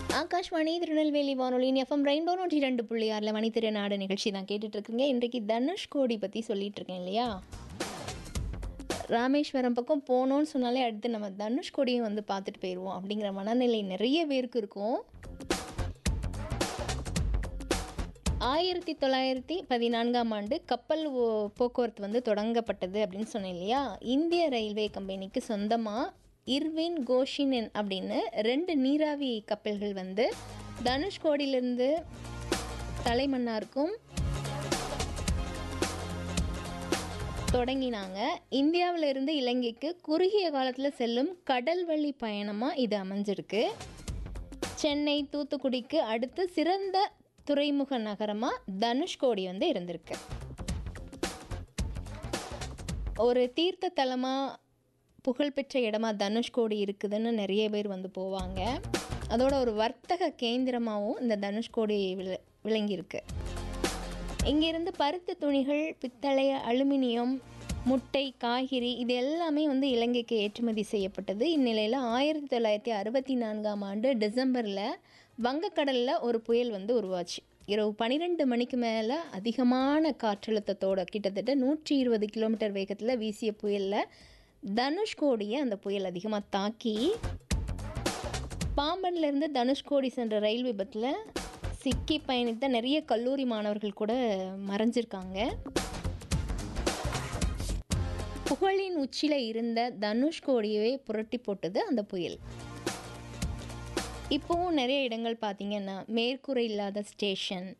ஆகாஷ்வாணி திருநெல்வேலி வானொலியின் FM rainbow நூற்றி ரெண்டு புள்ளி ஆறில் மணி திருநாடு நிகழ்ச்சி தான் கேட்டுட்டு இருக்குங்க இன்றைக்கு தனுஷ்கோடி பற்றி சொல்லிட்டு இருக்கேன் இல்லையா ராமேஸ்வரம் பக்கம் போனோம்னு சொன்னாலே அடுத்து நம்ம தனுஷ்கோடியும் வந்து பார்த்துட்டு போயிடுவோம் அப்படிங்கிற மனநிலை நிறைய பேருக்கு இருக்கும் ஆயிரத்தி தொள்ளாயிரத்தி பதினான்காம் ஆண்டு கப்பல் ஓ- போக்குவரத்து வந்து தொடங்கப்பட்டது அப்படின்னு சொன்னேன் இல்லையா இந்திய ரயில்வே கம்பெனிக்கு சொந்தமாக இர்வின் கோஷினன் அப்படின்னு ரெண்டு நீராவி கப்பல்கள் வந்து தனுஷ்கோடியிலிருந்து தலைமன்னாருக்கும் தொடங்கினாங்க இந்தியாவில இருந்து இலங்கைக்கு குறுகிய காலத்தில் செல்லும் கடல் வழி பயணமாக இது அமைஞ்சிருக்கு சென்னை தூத்துக்குடிக்கு அடுத்து சிறந்த துறைமுக நகரமாக தனுஷ்கோடி வந்து இருந்திருக்கு ஒரு தீர்த்த தலமாக புகழ்பெற்ற இடமா தனுஷ்கோடி இருக்குதுன்னு நிறைய பேர் வந்து போவாங்க அதோட ஒரு வர்த்தக கேந்திரமாகவும் இந்த தனுஷ்கோடி விள விளங்கியிருக்கு இங்கிருந்து பருத்தி துணிகள் பித்தளை அலுமினியம் முட்டை காய்கறி இது எல்லாமே வந்து இலங்கைக்கு ஏற்றுமதி செய்யப்பட்டது இந்நிலையில் ஆயிரத்தி தொள்ளாயிரத்தி அறுபத்தி நான்காம் ஆண்டு டிசம்பரில் வங்கக்கடலில் ஒரு புயல் வந்து உருவாச்சு இரவு பன்னிரெண்டு மணிக்கு மேலே அதிகமான காற்றழுத்தத்தோட கிட்டத்தட்ட நூற்றி இருபது கிலோமீட்டர் வேகத்தில் வீசிய புயலில் தனுஷ்கோடியை அந்த புயல் அதிகமாக தாக்கி பாம்பன்ல இருந்து தனுஷ்கோடி சென்ற ரயில் விபத்தில் சிக்கி பயணித்த நிறைய கல்லூரி மாணவர்கள் கூட மறைஞ்சிருக்காங்க புகழின் உச்சியில் இருந்த தனுஷ்கோடியவே புரட்டி போட்டது அந்த புயல் இப்போவும் நிறைய இடங்கள் பார்த்தீங்கன்னா மேற்கூரை இல்லாத ஸ்டேஷன்